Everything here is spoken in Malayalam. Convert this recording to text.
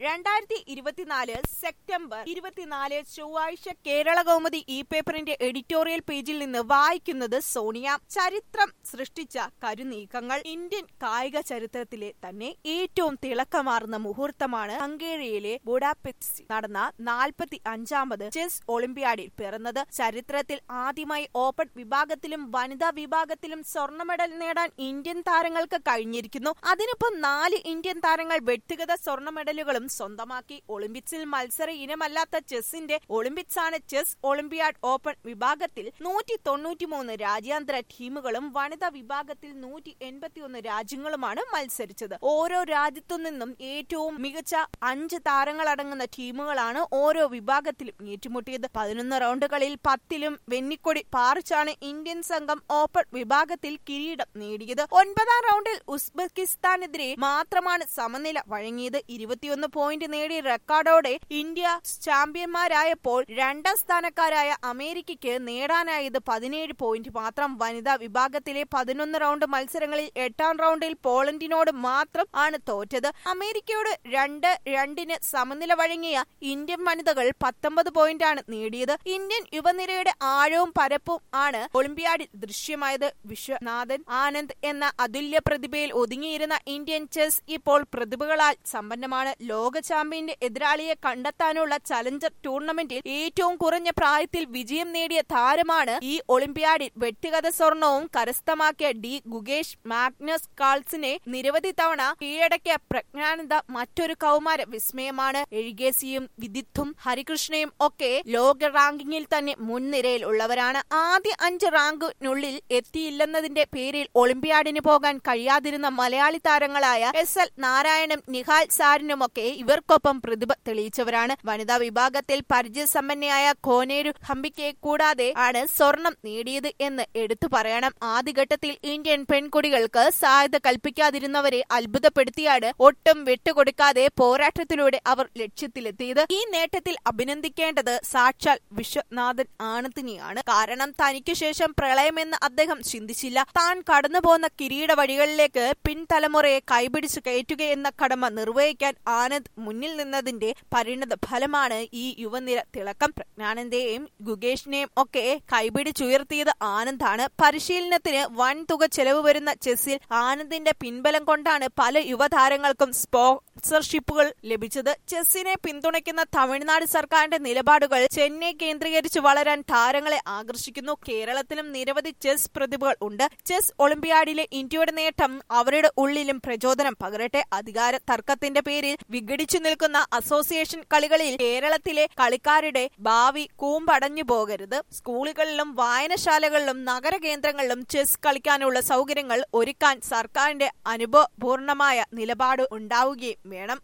രണ്ടായിരത്തി ഇരുപത്തിനാല് സെപ്റ്റംബർ ഇരുപത്തിനാല് ചൊവ്വാഴ്ച കേരള കൗമുദി ഇ പേപ്പറിന്റെ എഡിറ്റോറിയൽ പേജിൽ നിന്ന് വായിക്കുന്നത് സോണിയ ചരിത്രം സൃഷ്ടിച്ച കരുനീക്കങ്ങൾ ഇന്ത്യൻ കായിക ചരിത്രത്തിലെ തന്നെ ഏറ്റവും തിളക്കമാർന്ന മുഹൂർത്തമാണ് ഹംഗേറിയയിലെ ബുഡാപെക്സിൽ നടന്ന നാൽപ്പത്തി അഞ്ചാമത് ചെസ് ഒളിമ്പ്യാഡിൽ പിറന്നത് ചരിത്രത്തിൽ ആദ്യമായി ഓപ്പൺ വിഭാഗത്തിലും വനിതാ വിഭാഗത്തിലും സ്വർണ്ണ മെഡൽ നേടാൻ ഇന്ത്യൻ താരങ്ങൾക്ക് കഴിഞ്ഞിരിക്കുന്നു അതിനൊപ്പം നാല് ഇന്ത്യൻ താരങ്ങൾ വ്യക്തിഗത സ്വർണ്ണ മെഡലുകളും സ്വന്തമാക്കി ഒളിമ്പിക്സിൽ മത്സര ഇനമല്ലാത്ത ചെസ്സിന്റെ ഒളിമ്പിക്സ് ആണ് ചെസ് ഒളിമ്പിയാഡ് ഓപ്പൺ വിഭാഗത്തിൽ നൂറ്റി തൊണ്ണൂറ്റിമൂന്ന് രാജ്യാന്തര ടീമുകളും വനിതാ വിഭാഗത്തിൽ നൂറ്റി എൺപത്തിയൊന്ന് രാജ്യങ്ങളുമാണ് മത്സരിച്ചത് ഓരോ രാജ്യത്തു നിന്നും ഏറ്റവും മികച്ച അഞ്ച് താരങ്ങളടങ്ങുന്ന ടീമുകളാണ് ഓരോ വിഭാഗത്തിലും ഏറ്റുമുട്ടിയത് പതിനൊന്ന് റൗണ്ടുകളിൽ പത്തിലും വെന്നിക്കൊടി പാറിച്ചാണ് ഇന്ത്യൻ സംഘം ഓപ്പൺ വിഭാഗത്തിൽ കിരീടം നേടിയത് ഒൻപതാം റൗണ്ടിൽ ഉസ്ബെക്കിസ്ഥാനെതിരെ മാത്രമാണ് സമനില വഴങ്ങിയത് ഇരുപത്തിയൊന്ന് പോയിന്റ് നേടി റെക്കോർഡോടെ ഇന്ത്യ ചാമ്പ്യന്മാരായപ്പോൾ രണ്ടാം സ്ഥാനക്കാരായ അമേരിക്കയ്ക്ക് നേടാനായത് പതിനേഴ് പോയിന്റ് മാത്രം വനിതാ വിഭാഗത്തിലെ പതിനൊന്ന് റൗണ്ട് മത്സരങ്ങളിൽ എട്ടാം റൗണ്ടിൽ പോളണ്ടിനോട് മാത്രം ആണ് തോറ്റത് അമേരിക്കയോട് രണ്ട് രണ്ടിന് സമനില വഴങ്ങിയ ഇന്ത്യൻ വനിതകൾ പത്തൊമ്പത് പോയിന്റാണ് നേടിയത് ഇന്ത്യൻ യുവനിരയുടെ ആഴവും പരപ്പും ആണ് ഒളിമ്പ്യാഡിൽ ദൃശ്യമായത് വിശ്വനാഥൻ ആനന്ദ് എന്ന അതുല്യ പ്രതിഭയിൽ ഒതുങ്ങിയിരുന്ന ഇന്ത്യൻ ചെസ് ഇപ്പോൾ പ്രതിഭകളാൽ സമ്പന്നമാണ് ലോക ചാമ്പ്യന്റെ എതിരാളിയെ കണ്ടെത്താനുള്ള ചലഞ്ചർ ടൂർണമെന്റിൽ ഏറ്റവും കുറഞ്ഞ പ്രായത്തിൽ വിജയം നേടിയ താരമാണ് ഈ ഒളിമ്പ്യാഡിൽ വ്യക്തിഗത സ്വർണവും കരസ്ഥമാക്കിയ ഡി ഗുഗേഷ് മാഗ്നസ് കാൾസിനെ നിരവധി തവണ കീഴടക്കിയ പ്രജ്ഞാനന്ദ മറ്റൊരു കൗമാര വിസ്മയമാണ് എഴുകേസിയും വിദിത്തും ഹരികൃഷ്ണയും ഒക്കെ ലോക റാങ്കിങ്ങിൽ തന്നെ മുൻനിരയിൽ ഉള്ളവരാണ് ആദ്യ അഞ്ച് റാങ്കിനുള്ളിൽ എത്തിയില്ലെന്നതിന്റെ പേരിൽ ഒളിമ്പ്യാഡിന് പോകാൻ കഴിയാതിരുന്ന മലയാളി താരങ്ങളായ എസ് എൽ നാരായണനും നിഹാൽ സാരിനുമൊക്കെ ഇവർക്കൊപ്പം പ്രതിഭ തെളിയിച്ചവരാണ് വനിതാ വിഭാഗത്തിൽ പരിചയസമ്പന്നയായ കോനേരു ഹംപിക്കെ കൂടാതെ ആണ് സ്വർണം നേടിയത് എന്ന് എടുത്തു പറയണം ആദ്യഘട്ടത്തിൽ ഇന്ത്യൻ പെൺകുടികൾക്ക് സാധ്യത കൽപ്പിക്കാതിരുന്നവരെ അത്ഭുതപ്പെടുത്തിയാണ് ഒട്ടും വിട്ടുകൊടുക്കാതെ പോരാട്ടത്തിലൂടെ അവർ ലക്ഷ്യത്തിലെത്തിയത് ഈ നേട്ടത്തിൽ അഭിനന്ദിക്കേണ്ടത് സാക്ഷാൽ വിശ്വനാഥൻ ആനന്ദിനെയാണ് കാരണം തനിക്കു ശേഷം പ്രളയമെന്ന് അദ്ദേഹം ചിന്തിച്ചില്ല താൻ കടന്നുപോകുന്ന കിരീട വഴികളിലേക്ക് പിൻതലമുറയെ കൈപിടിച്ചു കയറ്റുകയെന്ന കടമ നിർവഹിക്കാൻ ആനന്ദ് മുന്നിൽ നിന്നതിന്റെ പരിണത ഫലമാണ് ഈ യുവനിര തിളക്കം പ്രജ്ഞാനന്ദയെയും ഗുഗേഷിനെയും ഒക്കെ കൈപിടിച്ചുയർത്തിയത് ആനന്ദാണ് പരിശീലനത്തിന് വൻ തുക ചെലവ് വരുന്ന ചെസ്സിൽ ആനന്ദിന്റെ പിൻബലം കൊണ്ടാണ് പല യുവതാരങ്ങൾക്കും സ്പോൺസർഷിപ്പുകൾ ലഭിച്ചത് ചെസ്സിനെ പിന്തുണയ്ക്കുന്ന തമിഴ്നാട് സർക്കാരിന്റെ നിലപാടുകൾ ചെന്നൈ കേന്ദ്രീകരിച്ച് വളരാൻ താരങ്ങളെ ആകർഷിക്കുന്നു കേരളത്തിലും നിരവധി ചെസ് പ്രതിഭകൾ ഉണ്ട് ചെസ് ഒളിമ്പ്യാഡിലെ ഇന്ത്യയുടെ നേട്ടം അവരുടെ ഉള്ളിലും പ്രചോദനം പകരട്ടെ അധികാര തർക്കത്തിന്റെ പേരിൽ വിഘടിച്ചു നിൽക്കുന്ന അസോസിയേഷൻ കളികളിൽ കേരളത്തിലെ കളിക്കാരുടെ ഭാവി കൂമ്പടഞ്ഞു പോകരുത് സ്കൂളുകളിലും വായനശാലകളിലും നഗരകേന്ദ്രങ്ങളിലും ചെസ് കളിക്കാനുള്ള സൗകര്യങ്ങൾ ഒരുക്കാൻ സർക്കാരിന്റെ അനുഭവപൂർണമായ നിലപാട് ഉണ്ടാവുകയും വേണം